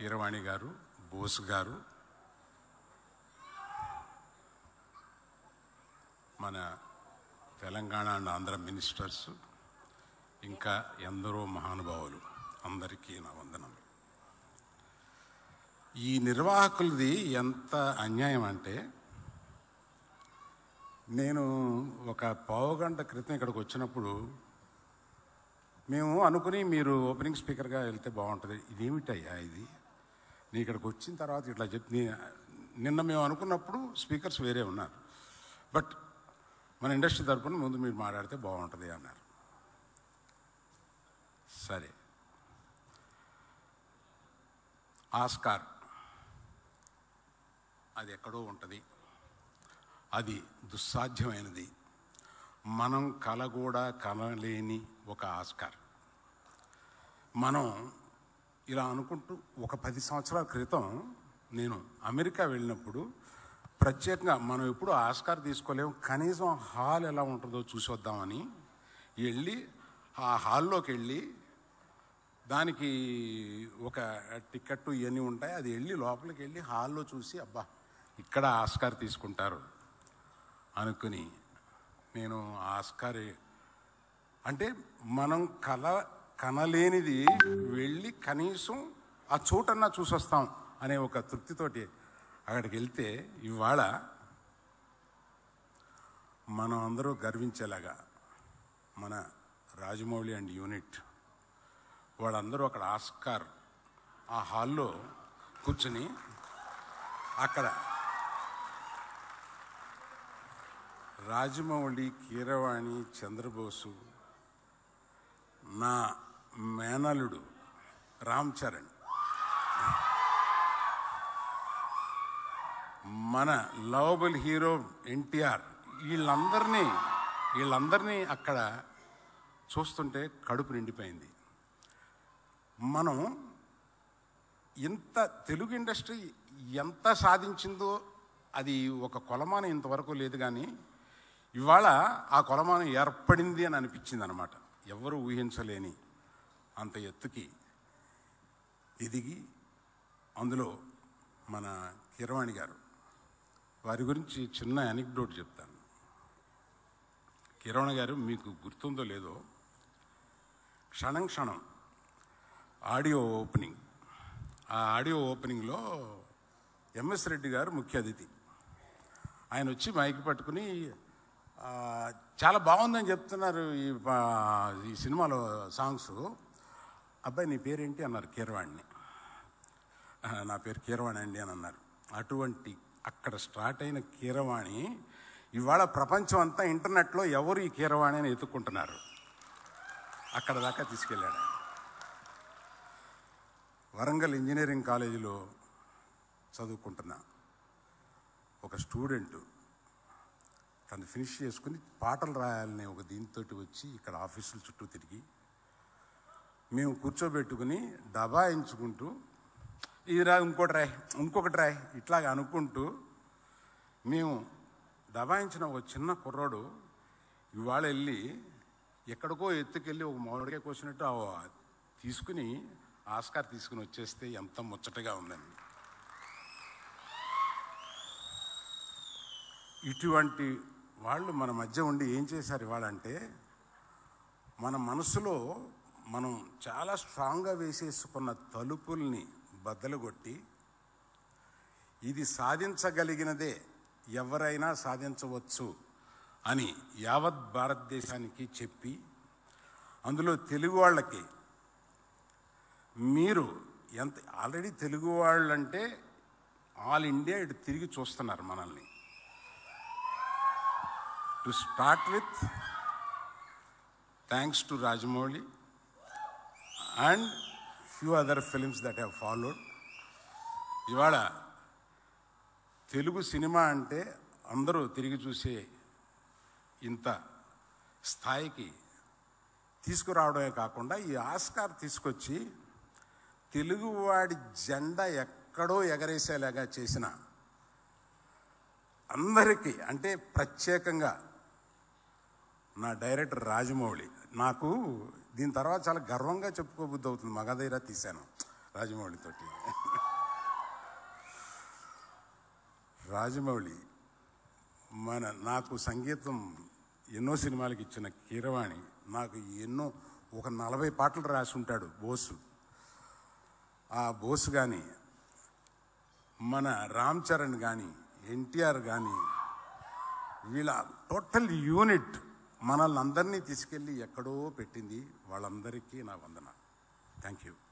కీరవాణి గారు బోస్ గారు మన తెలంగాణ అండ్ ఆంధ్ర మినిస్టర్స్ ఇంకా ఎందరో మహానుభావులు అందరికీ నా వందనములు ఈ నిర్వాహకులది ఎంత అన్యాయం అంటే నేను ఒక పావు గంట క్రితం ఇక్కడికి వచ్చినప్పుడు మేము అనుకుని మీరు ఓపెనింగ్ స్పీకర్గా వెళ్తే బాగుంటుంది ఇదేమిటయ్యా ఇది నీ ఇక్కడికి వచ్చిన తర్వాత ఇట్లా చెప్పి నీ- నిన్న మేము అనుకున్నప్పుడు స్పీకర్స్ వేరే ఉన్నారు బట్ మన ఇండస్ట్రీ తరపున ముందు మీరు మాట్లాడితే బాగుంటుంది అన్నారు సరే ఆస్కార్ అది ఎక్కడో ఉంటుంది అది దుస్సాధ్యమైనది మనం కల కూడా కనలేని ఒక ఆస్కార్ మనం ఇలా అనుకుంటూ ఒక పది సంవత్సరాల క్రితం నేను అమెరికా వెళ్ళినప్పుడు ప్రత్యేకంగా మనం ఎప్పుడు ఆస్కార్ తీసుకోలేము కనీసం హాల్ ఎలా ఉంటుందో చూసి వద్దామని వెళ్ళి ఆ హాల్లోకి వెళ్ళి దానికి ఒక టికెట్ ఇవన్నీ ఉంటాయి అది వెళ్ళి లోపలికి వెళ్ళి హాల్లో చూసి అబ్బా ఇక్కడ ఆస్కార్ తీసుకుంటారు అనుకుని నేను ఆస్కార్ అంటే మనం కల కనలేనిది వెళ్ళి కనీసం ఆ చోటన్నా చూసొస్తాం అనే ఒక తృప్తితోటి అక్కడికి వెళ్తే ఇవాళ మనం అందరూ గర్వించేలాగా మన రాజమౌళి అండ్ యూనిట్ వాళ్ళందరూ అక్కడ ఆస్కార్ ఆ హాల్లో కూర్చుని అక్కడ రాజమౌళి కీరవాణి చంద్రబోసు నా మేనలుడు రామ్ చరణ్ మన లవబుల్ హీరో ఎన్టీఆర్ వీళ్ళందరినీ వీళ్ళందరినీ అక్కడ చూస్తుంటే కడుపు నిండిపోయింది మనం ఇంత తెలుగు ఇండస్ట్రీ ఎంత సాధించిందో అది ఒక కొలమానం ఇంతవరకు లేదు కానీ ఇవాళ ఆ కొలమానం ఏర్పడింది అని అనిపించింది అనమాట ఎవరు ఊహించలేని అంత ఎత్తుకి ఎదిగి అందులో మన కిరవాణి గారు వారి గురించి చిన్న అనిక్డోట్ చెప్తాను కిరవాణి గారు మీకు గుర్తుందో లేదో క్షణం క్షణం ఆడియో ఓపెనింగ్ ఆ ఆడియో ఓపెనింగ్లో ఎంఎస్ రెడ్డి గారు ముఖ్య అతిథి ఆయన వచ్చి మైక్ పట్టుకుని ఆ, చాలా బాగుందని చెప్తున్నారు ఈ ఆ, ఈ సినిమాలో సాంగ్స్ అబ్బాయి నీ పేరేంటి అన్నారు కీరవాణిని "ఆ, నా పేరు కీరవాణి అండి అని అన్నారు అటువంటి అక్కడ స్టార్ట్ అయిన కీరవాణి ఇవాళ ప్రపంచం అంతా ఇంటర్నెట్లో ఎవరు ఈ కీరవాణి అని ఎత్తుక్కుంటున్నారు అక్కడ దాకా తీసుకెళ్ళాడు ఆయన. వరంగల్ ఇంజనీరింగ్ కాలేజీలో చదువుకుంటున్న ఒక స్టూడెంట్ తను ఫినిష్ చేసుకుని పాటలు రాయాలనే ఒక దీంతో వచ్చి ఇక్కడ ఆఫీసుల చుట్టూ తిరిగి మేము కూర్చోబెట్టుకుని డబాయించుకుంటూ ఇది రా ఇంకోటి రాయ్ ఇంకొకటి రాయ్ ఇట్లాగ అనుకుంటూ మేము దబాయించిన ఒక చిన్న కుర్రాడు ఇవాళ వెళ్ళి ఎక్కడికో ఎత్తుకెళ్ళి ఒక మామిడికాయ కోసినట్టు ఆ తీసుకుని ఆస్కార్ తీసుకుని వచ్చేస్తే ఎంత ముచ్చటగా ఉందండి ఇటువంటి వాళ్ళు మన మధ్య ఉండి ఏం చేశారు ఇవాళంటే మన మనసులో మనం చాలా స్ట్రాంగ్గా వేసేసుకున్న తలుపుల్ని బద్దలుగొట్టి ఇది సాధించగలిగినదే ఎవరైనా సాధించవచ్చు అని యావత్ భారతదేశానికి చెప్పి అందులో తెలుగు వాళ్ళకి మీరు ఎంత ఆల్రెడీ తెలుగు వాళ్ళంటే ఆల్ ఇండియా ఇటు తిరిగి చూస్తున్నారు మనల్ని to start with thanks to Rajamouli and few other films that have followed ఇవాళ తెలుగు సినిమా అంటే అందరూ తిరిగి చూసే ఇంత స్థాయికి తీసుకురావడమే కాకుండా ఈ ఆస్కార్ తీసుకొచ్చి తెలుగువాడి జెండా ఎక్కడో ఎగరేసేలాగా చేసిన అందరికీ అంటే ప్రత్యేకంగా నా డైరెక్టర్ రాజమౌళి నాకు దీని తర్వాత చాలా గర్వంగా చెప్పుకోబుద్ధి అవుతుంది మగధైరా తీశాను రాజమౌళితోటి రాజమౌళి మన నాకు సంగీతం ఎన్నో సినిమాలకు ఇచ్చిన కీరవాణి నాకు ఎన్నో ఒక నలభై పాటలు రాసి ఉంటాడు బోసు ఆ బోసు కానీ మన రామ్ చరణ్ కానీ ఎన్టీఆర్ కానీ వీళ్ళ టోటల్ యూనిట్ మనల్ని అందరినీ తీసుకెళ్ళి ఎక్కడో పెట్టింది వాళ్ళందరికీ నా వందన థ్యాంక్ యూ